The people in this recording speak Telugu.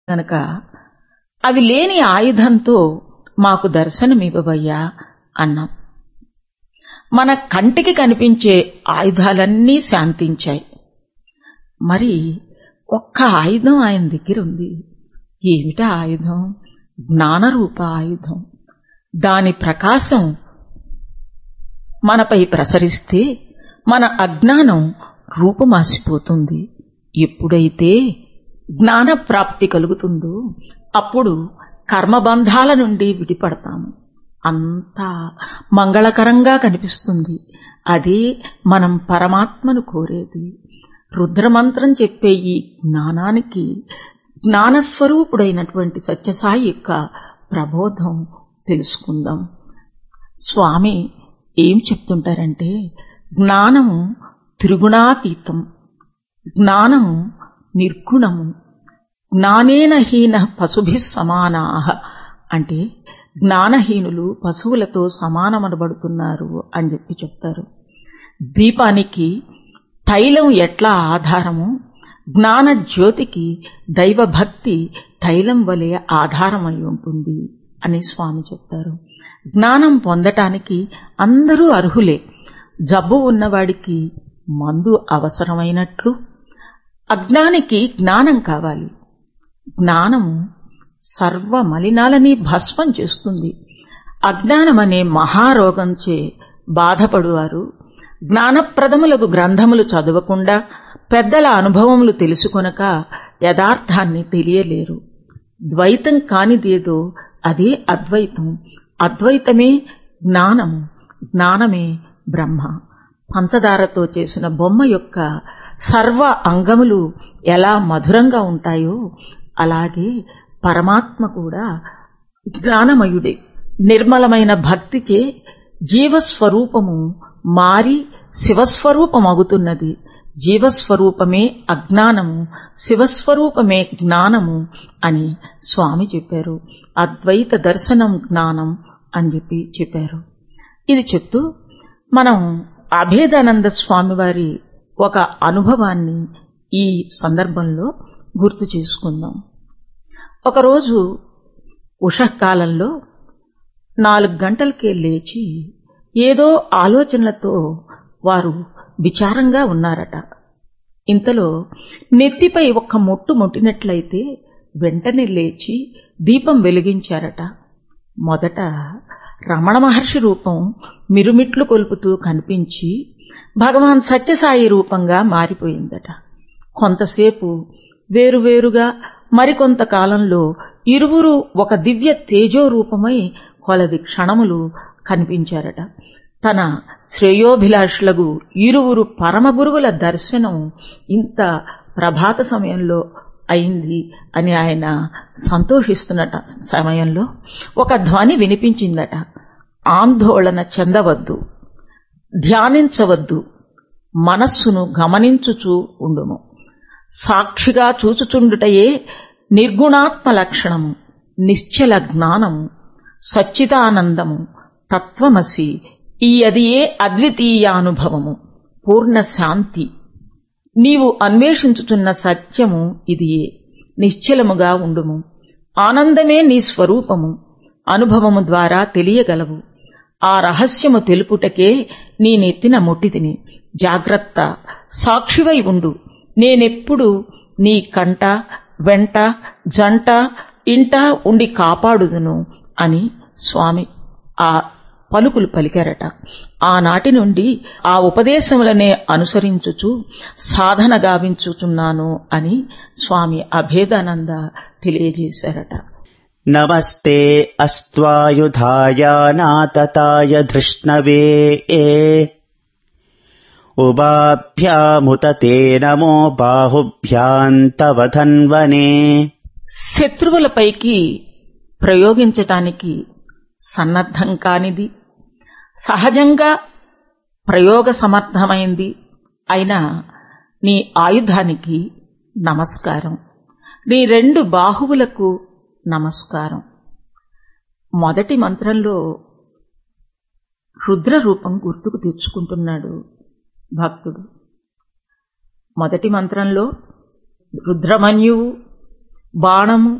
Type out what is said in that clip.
గనక అవి లేని ఆయుధంతో మాకు దర్శనమివ్వవయ్యా అన్నాం మన కంటికి కనిపించే ఆయుధాలన్నీ శాంతించాయి మరి ఒక్క ఆయుధం ఆయన దగ్గర ఉంది ఏమిటా ఆయుధం జ్ఞానరూప ఆయుధం దాని ప్రకాశం మనపై ప్రసరిస్తే మన అజ్ఞానం రూపమాసిపోతుంది ఎప్పుడైతే జ్ఞాన ప్రాప్తి కలుగుతుందో అప్పుడు కర్మబంధాల నుండి విడిపడతాము అంతా మంగళకరంగా కనిపిస్తుంది అదే మనం పరమాత్మను కోరేది రుద్రమంత్రం చెప్పే ఈ జ్ఞానానికి జ్ఞానస్వరూపుడైనటువంటి సత్యసాయి యొక్క ప్రబోధం తెలుసుకుందాం స్వామి ఏం చెప్తుంటారంటే జ్ఞానము త్రిగుణాతీతం జ్ఞానము నిర్గుణము జ్ఞానేన హీన పశుభి సమానా అంటే జ్ఞానహీనులు పశువులతో సమానమనబడుతున్నారు అని చెప్పి చెప్తారు దీపానికి తైలం ఎట్లా ఆధారము జ్ఞాన జ్యోతికి దైవభక్తి తైలం వలె ఆధారమై ఉంటుంది అని స్వామి చెప్తారు జ్ఞానం పొందటానికి అందరూ అర్హులే జబ్బు ఉన్నవాడికి మందు అవసరమైనట్లు అజ్ఞానికి జ్ఞానం కావాలి జ్ఞానము సర్వ మలినాలని భస్మం చేస్తుంది అజ్ఞానమనే మహారోగంచే బాధపడువారు జ్ఞానప్రదములకు గ్రంథములు చదవకుండా పెద్దల అనుభవములు తెలుసుకొనక యథార్థాన్ని తెలియలేరు ద్వైతం కానిదేదో అదే అద్వైతం అద్వైతమే జ్ఞానము జ్ఞానమే బ్రహ్మ పంచదారతో చేసిన బొమ్మ యొక్క సర్వ అంగములు ఎలా మధురంగా ఉంటాయో అలాగే పరమాత్మ కూడా జ్ఞానమయుడే నిర్మలమైన భక్తిచే జీవస్వరూపము మారి శివస్వరూపమగుతున్నది జీవస్వరూపమే అజ్ఞానము శివస్వరూపమే జ్ఞానము అని స్వామి చెప్పారు అద్వైత దర్శనం జ్ఞానం అని చెప్పి చెప్పారు ఇది చెప్తూ మనం అభేదానంద స్వామి వారి ఒక అనుభవాన్ని ఈ సందర్భంలో గుర్తు చేసుకుందాం ఒకరోజు ఉషకాలంలో నాలుగు గంటలకే లేచి ఏదో ఆలోచనలతో వారు విచారంగా ఉన్నారట ఇంతలో నెత్తిపై ఒక్క మొట్టు ముట్టినట్లయితే వెంటనే లేచి దీపం వెలిగించారట మొదట రమణ మహర్షి రూపం మిరుమిట్లు కొలుపుతూ కనిపించి భగవాన్ సత్యసాయి రూపంగా మారిపోయిందట కొంతసేపు వేరువేరుగా మరికొంత కాలంలో ఇరువురు ఒక దివ్య తేజో రూపమై కొలది క్షణములు కనిపించారట తన శ్రేయోభిలాషులకు ఇరువురు పరమగురువుల దర్శనం ఇంత ప్రభాత సమయంలో అయింది అని ఆయన సంతోషిస్తున్నట సమయంలో ఒక ధ్వని వినిపించిందట ఆందోళన చెందవద్దు ధ్యానించవద్దు మనస్సును గమనించుచూ ఉండుము సాక్షిగా చూచుచుండుటయే నిర్గుణాత్మ లక్షణము నిశ్చల జ్ఞానము సచ్చిదానందము తత్వమసి ఈ అదియే అద్వితీయానుభవము పూర్ణ శాంతి నీవు అన్వేషించుతున్న సత్యము ఇదియే నిశ్చలముగా ఉండుము ఆనందమే నీ స్వరూపము అనుభవము ద్వారా తెలియగలవు ఆ రహస్యము తెలుపుటకే నీ నెత్తిన ముట్టితిని జాగ్రత్త సాక్షివై ఉండు నేనెప్పుడు నీ కంట వెంట జంట ఇంట ఉండి కాపాడుదును అని స్వామి ఆ పలుకులు పలికారట ఆనాటి నుండి ఆ ఉపదేశములనే అనుసరించుచు సాధన గావించుచున్నాను అని స్వామి అభేదానంద తెలియజేశారట నమస్తే అస్త్వాయుధాయ నాతతాయ ధృష్ణవే ఉభాభ్యాముత తే నమో బాహుభ్యాంతవధన్వనే శత్రువులపైకి ప్రయోగించటానికి సన్నద్ధం కానిది సహజంగా ప్రయోగ సమర్థమైంది అయిన నీ ఆయుధానికి నమస్కారం నీ రెండు బాహువులకు నమస్కారం మొదటి మంత్రంలో రుద్ర రూపం గుర్తుకు తెచ్చుకుంటున్నాడు భక్తుడు మొదటి మంత్రంలో రుద్రమన్యువు బాణము